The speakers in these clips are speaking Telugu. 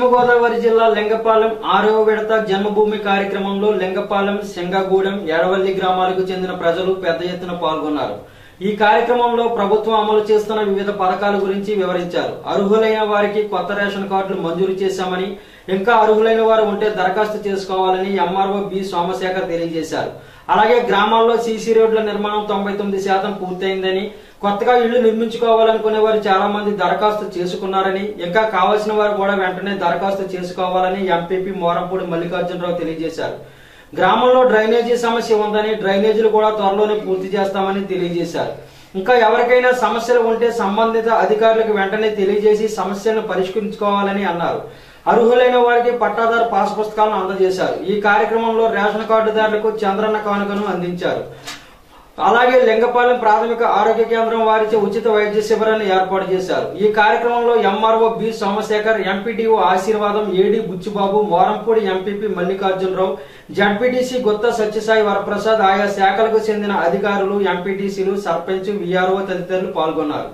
గోదావరి జిల్లా లింగపాలెం ఆరవ విడత జన్మభూమి కార్యక్రమంలో లింగపాలెం సింగగూడెం ఎడవల్లి గ్రామాలకు చెందిన ప్రజలు పెద్ద ఎత్తున పాల్గొన్నారు ఈ కార్యక్రమంలో ప్రభుత్వం అమలు చేస్తున్న వివిధ పథకాల గురించి వివరించారు అర్హులైన వారికి కొత్త రేషన్ కార్డులు మంజూరు చేశామని ఇంకా అర్హులైన వారు ఉంటే దరఖాస్తు చేసుకోవాలని ఎంఆర్ఓ బి సోమశేఖర్ తెలియజేశారు అలాగే గ్రామాల్లో సీసీ రోడ్ల నిర్మాణం తొంభై తొమ్మిది శాతం పూర్తయిందని కొత్తగా ఇళ్లు నిర్మించుకోవాలనుకునే వారు చాలా మంది దరఖాస్తు చేసుకున్నారని ఇంకా కావాల్సిన వారు కూడా వెంటనే దరఖాస్తు చేసుకోవాలని ఎంపీపీ మోరంపూడి మల్లికార్జునరావు తెలియజేశారు గ్రామంలో డ్రైనేజీ సమస్య ఉందని డ్రైనేజీలు కూడా త్వరలోనే పూర్తి చేస్తామని తెలియజేశారు ఇంకా ఎవరికైనా సమస్యలు ఉంటే సంబంధిత అధికారులకు వెంటనే తెలియజేసి సమస్యలను పరిష్కరించుకోవాలని అన్నారు అర్హులైన వారికి పట్టాదారు పాస్ పుస్తకాలను అందజేశారు ఈ కార్యక్రమంలో రేషన్ కార్డుదారులకు చంద్రన్న కానుకను అందించారు అలాగే లింగపాలెం ప్రాథమిక ఆరోగ్య కేంద్రం వారిచే ఉచిత వైద్య శిబిరాన్ని ఏర్పాటు చేశారు ఈ కార్యక్రమంలో MRO B Somasekhar MPDO Ashirvadam AD Buchibabu Morampudi MPP Mallikarjunarao ZPTC Gutta Satyasai Varaprasad ఆయా శాఖలకు చెందిన అధికారులు ఎంపీటీసీలు సర్పంచ్ విఆర్ఓ తదితరులు పాల్గొన్నారు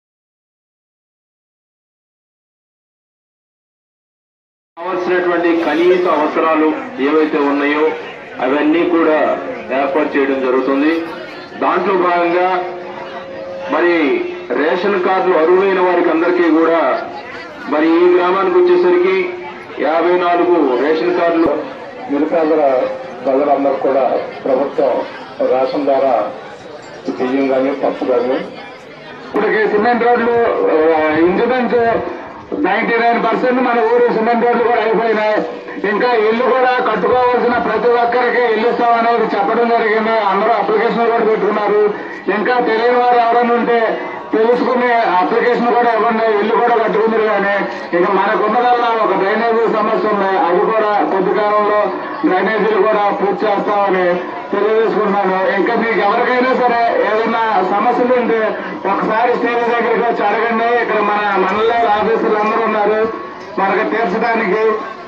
కావలసినటువంటి కనీస అవసరాలు ఏవైతే ఉన్నాయో అవన్నీ కూడా ఏర్పాటు చేయడం జరుగుతుంది దాంట్లో భాగంగా మరి రేషన్ కార్డులు అర్హులైన వారికి అందరికీ కూడా మరి ఈ గ్రామానికి వచ్చేసరికి యాభై నాలుగు రేషన్ కార్డులు నిరుపేదల ప్రజలందరూ కూడా ప్రభుత్వం రేషన్ ద్వారా బియ్యం కానీ పప్పు కానీ ఇప్పటికి సిమెంట్ రోడ్లు ఇంచుమించు నైన్టీ నైన్ పర్సెంట్ మన ఊరు సిమెంట్ రోడ్లు కూడా అయిపోయినాయి ఇంకా ఇల్లు కూడా కట్టుకోవాల్సిన ప్రతి ఒక్కరికి ఇల్లు ఇస్తామనేది చెప్పడం జరిగింది అందరూ అప్లికేషన్ కూడా పెట్టుకున్నారు ఇంకా తెలియని వారు ఎవరైనా ఉంటే తెలుసుకుని అప్లికేషన్ కూడా ఇవ్వండి ఇల్లు కూడా కట్టుకుందరు కానీ ఇక మనకున్నదల్లా ఒక డ్రైనేజీ సమస్య ఉంది అది కూడా కొద్ది కాలంలో డ్రైనేజీలు కూడా పూర్తి చేస్తామని తెలియజేసుకుంటున్నాను ఇంకా మీకు ఎవరికైనా సరే ఏదైనా సమస్యలు ఉంటే ఒకసారి స్టేజ్ దగ్గరికి వచ్చి అడగండి ఇక్కడ మన మండల ఆఫీసులు అందరూ ఉన్నారు మనకు తీర్చడానికి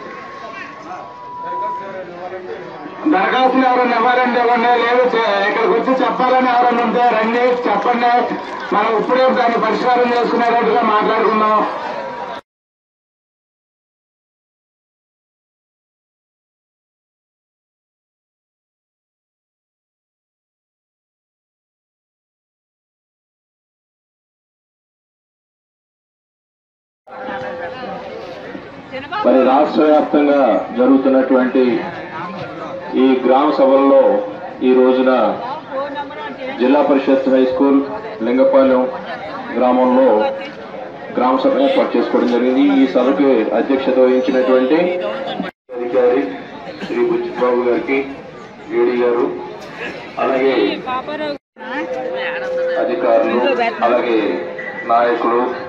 దరఖాస్తులు ఎవరైనా ఇవ్వాలంటే ఇవ్వండి లేదు చే- ఇక్కడికి వచ్చి చెప్పాలని ఎవరైనా ఉంటే రండి చెప్పండి మనం ఇప్పుడే దాన్ని పరిష్కారం చేసుకునేటట్టుగా మాట్లాడుకుందాం మరి రాష్ట్ర వ్యాప్తంగా జరుగుతున్నటువంటి ఈ గ్రామ సభల్లో ఈ రోజున జిల్లా పరిషత్ హై స్కూల్ లింగపాలెం గ్రామంలో గ్రామ సభ ఏర్పాటు చేసుకోవడం జరిగింది ఈ సభకి అధ్యక్షత వహించినటువంటి అధికారి శ్రీ బుచ్చిబాబు గారికి ఏడీ గారు అలాగే అధికారులు అలాగే నాయకులు